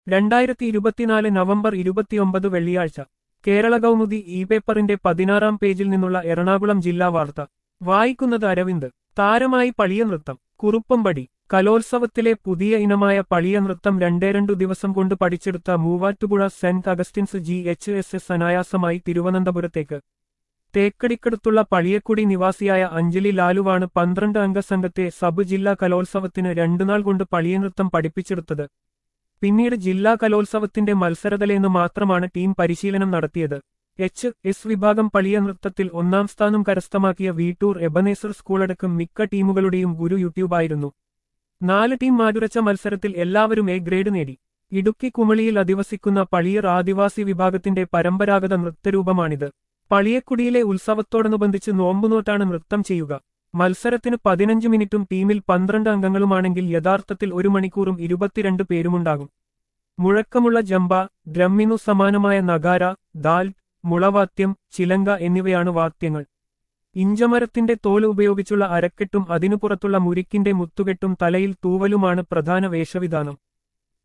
രണ്ടായിരത്തി ഇരുപത്തിനാല് നവംബർ ഇരുപത്തിയൊമ്പത് വെള്ളിയാഴ്ച കേരള കൗമുദി ഇ പേപ്പറിന്റെ പതിനാറാം പേജിൽ നിന്നുള്ള എറണാകുളം ജില്ലാ വാർത്ത വായിക്കുന്നത് അരവിന്ദ് താരമായി പളിയ നൃത്തം കുറുപ്പമ്പടി കലോത്സവത്തിലെ പുതിയ ഇനമായ പളിയ നൃത്തം രണ്ടേ രണ്ടു ദിവസം കൊണ്ട് പഠിച്ചെടുത്ത Muvattupuzha saint Augustine's G H S S അനായാസമായി തിരുവനന്തപുരത്തേക്ക് തേക്കടിക്കടുത്തുള്ള പളിയക്കുടി നിവാസിയായ അഞ്ജലി ലാലുവാണ് പന്ത്രണ്ട് അംഗ സംഘത്തെ സബ് ജില്ലാ കലോത്സവത്തിന് രണ്ടുനാൾ കൊണ്ട് പളിയ നൃത്തം പഠിപ്പിച്ചെടുത്തത് പിന്നീട് ജില്ലാ കലോത്സവത്തിന്റെ മത്സരതലേന്ന് മാത്രമാണ് ടീം പരിശീലനം നടത്തിയത് എച്ച് എസ് വിഭാഗം പളിയ നൃത്തത്തിൽ ഒന്നാം സ്ഥാനം കരസ്ഥമാക്കിയ വീട്ടൂർ എബനേസർ സ്കൂളടക്കം മിക്ക ടീമുകളുടെയും ഗുരു യൂട്യൂബായിരുന്നു നാല് ടീം മാറ്റുരച്ച മത്സരത്തിൽ എല്ലാവരും എ ഗ്രേഡ് നേടി ഇടുക്കി കുമളിയിൽ അധിവസിക്കുന്ന പളിയർ ആദിവാസി വിഭാഗത്തിന്റെ പരമ്പരാഗത നൃത്തരൂപമാണിത് പളിയക്കുടിയിലെ ഉത്സവത്തോടനുബന്ധിച്ച് നോമ്പുനോട്ടാണ് നൃത്തം ചെയ്യുക മത്സരത്തിന് പതിനഞ്ച് മിനിറ്റും ടീമിൽ പന്ത്രണ്ട് അംഗങ്ങളുമാണെങ്കിൽ യഥാർത്ഥത്തിൽ ഒരു മണിക്കൂറും ഇരുപത്തിരണ്ട് പേരുമുണ്ടാകും മുഴക്കമുള്ള ജമ്പ ഡ്രമ്മിനു സമാനമായ നഗാര ദാൽ മുളവാദ്യം ചിലങ്ക എന്നിവയാണ് വാദ്യങ്ങൾ ഇഞ്ചമരത്തിന്റെ തോല് ഉപയോഗിച്ചുള്ള അരക്കെട്ടും അതിനു പുറത്തുള്ള മുരിക്കിന്റെ മുത്തുകെട്ടും തലയിൽ തൂവലുമാണ് പ്രധാന വേഷവിധാനം